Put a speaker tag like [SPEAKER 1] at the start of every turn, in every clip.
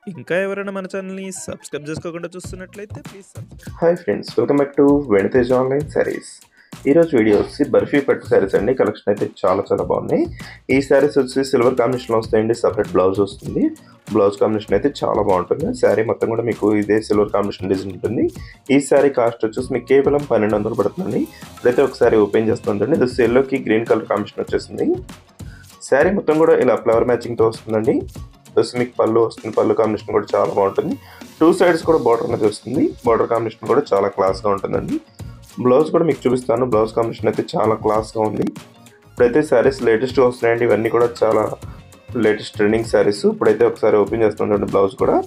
[SPEAKER 1] ఇంకా ఎవరైనా మన ఛానల్‌ని సబ్స్క్రైబ్ చేసుకోకుండా చూస్తున్నట్లయితే please subscribe
[SPEAKER 2] hi friends welcome back to Venitej online saris ఈరోజు వీడియో వచ్చి బర్ఫీ పట్టు శారీస్ అండి కలెక్షన్ అయితే చాలా చాలా బాగున్నాయి ఈ శారీస్ వచ్చి సిల్వర్ కాంబినేషన్లో వస్తాయండి సపరేట్ బ్లౌజ్ వస్తుంది బ్లౌజ్ కాంబినేషన్ అయితే చాలా బాగుంటుంది శారీ మొత్తం కూడా మీకు ఇదే సిల్వర్ కాంబినేషన్ డిజైన్ ఉంటుంది ఈ శారీ కాస్ట్ వచ్చేసి మీకు కేవలం పన్నెండు వందలు పడుతుందండి ఇప్పుడైతే ఒకసారి ఓపెన్ చేస్తుందండి ఇది ఎల్లోకి గ్రీన్ కలర్ కాంబినేషన్ వచ్చేసింది శారీ మొత్తం కూడా ఇలా ఫ్లవర్ మ్యాచింగ్తో వస్తుందండి ప్లస్ మీకు పళ్ళు వస్తుంది పళ్ళు కాంబినేషన్ కూడా చాలా బాగుంటుంది టూ సైడ్స్ కూడా బార్డర్ అనేది వస్తుంది బార్డర్ కాంబినేషన్ కూడా చాలా క్లాస్గా ఉంటుందండి బ్లౌజ్ కూడా మీకు చూపిస్తాను బ్లౌజ్ కాంబినేషన్ అయితే చాలా క్లాస్గా ఉంది ఇప్పుడైతే శారీస్ లేటెస్ట్ వస్తున్నాయండి ఇవన్నీ కూడా చాలా లేటెస్ట్ ట్రెండింగ్ శారీస్ ఇప్పుడైతే ఒకసారి ఓపెన్ చేస్తుందండి బ్లౌజ్ కూడా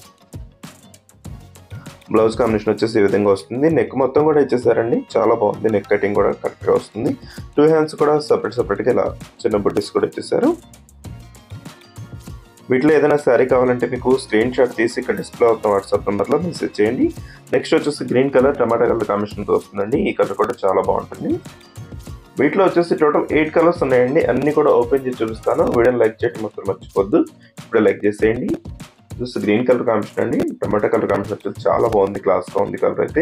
[SPEAKER 2] బ్లౌజ్ కాంబినేషన్ వచ్చేసి ఈ విధంగా వస్తుంది నెక్ మొత్తం కూడా ఇచ్చేసారండి చాలా బాగుంది నెక్ కటింగ్ కూడా కరెక్ట్గా వస్తుంది టూ హ్యాండ్స్ కూడా సపరేట్ సపరేట్గా ఇలా చిన్న బుట్టీస్ కూడా ఇచ్చేసారు వీటిలో ఏదైనా శారీ కావాలంటే మీకు స్క్రీన్ షాట్ తీసి ఇక్కడ డిస్ప్లే అవుతున్న వాట్సాప్ నెంబర్లో మెసేజ్ చేయండి నెక్స్ట్ వచ్చేసి గ్రీన్ కలర్ టమాటా కలర్ కాంబినేషన్తో వస్తుందండి ఈ కలర్ కూడా చాలా బాగుంటుంది వీటిలో వచ్చేసి టోటల్ ఎయిట్ కలర్స్ ఉన్నాయండి అన్ని కూడా ఓపెన్ చేసి చూపిస్తాను వీడియోని లైక్ చేయడం మాత్రం మర్చిపోద్దు ఇప్పుడే లైక్ చేసేయండి చూస్తే గ్రీన్ కలర్ కాంబినేషన్ అండి టమాటా కలర్ కాంబినేషన్ వచ్చేసి చాలా బాగుంది క్లాస్గా ఉంది కలర్ అయితే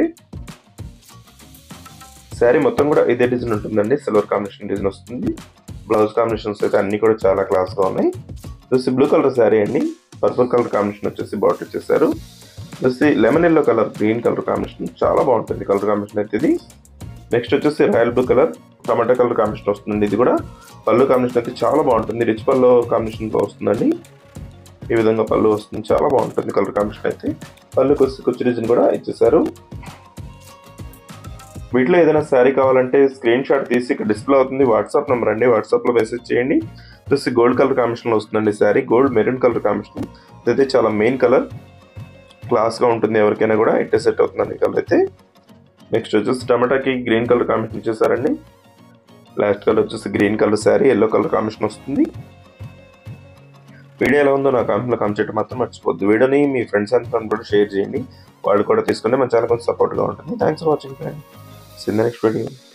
[SPEAKER 2] శారీ మొత్తం కూడా ఇదే డిజైన్ ఉంటుందండి సిల్వర్ కాంబినేషన్ డిజైన్ వస్తుంది బ్లౌజ్ కాంబినేషన్స్ అయితే అన్ని కూడా చాలా క్లాస్గా ఉన్నాయి చూసి బ్లూ కలర్ శారీ అండి పర్పుల్ కలర్ కాంబినేషన్ వచ్చేసి బాటర్ ఇచ్చేసారు చూసి lemon yellow colour green colour combination చాలా బాగుంటుంది కలర్ కాంబినేషన్ అయితే ఇది నెక్స్ట్ వచ్చేసి royal blue colour tomato colour combination వస్తుందండి ఇది కూడా పళ్ళు కాంబినేషన్ అయితే చాలా బాగుంటుంది రిచ్ పళ్ళు కాంబినేషన్తో వస్తుందండి ఈ విధంగా పళ్ళు వస్తుంది చాలా బాగుంటుంది కలర్ కాంబినేషన్ అయితే పళ్ళుకి వచ్చి కుచ్చి డిజైన్ కూడా ఇచ్చేసారు వీటిలో ఏదైనా శారీ కావాలంటే స్క్రీన్ షాట్ తీసి ఇక్కడ డిస్ప్లే అవుతుంది వాట్సాప్ నెంబర్ అండి వాట్సాప్లో మెసేజ్ చేయండి ప్లస్ గోల్డ్ కలర్ కాంబినేషన్ వస్తుందండి sari gold maroon colour combination ఇదైతే చాలా మెయిన్ కలర్ క్లాస్గా ఉంటుంది ఎవరికైనా కూడా ఇట్టే సెట్ అవుతుందండి కలర్ అయితే నెక్స్ట్ వచ్చేసి టమాటాకి గ్రీన్ కలర్ కాంబినేషన్ ఇచ్చేసారండి లాస్ట్ కలర్ వచ్చేసి green colour sari yellow colour combination వస్తుంది వీడియో ఎలా ఉందో నా కామెంట్లో కామెంట్ చేయడం మాత్రం మర్చిపోద్దు వీడియోని మీ ఫ్రెండ్స్ అండ్ ఫ్రెండ్ కూడా షేర్ చేయండి వాళ్ళు కూడా తీసుకుంటే మన ఛానల్ కొంచెం సపోర్ట్గా ఉంటుంది థ్యాంక్స్ ఫర్ వాచింగ్ ఫ్రెండ్ సిన్ నెక్స్ట్ వీడియో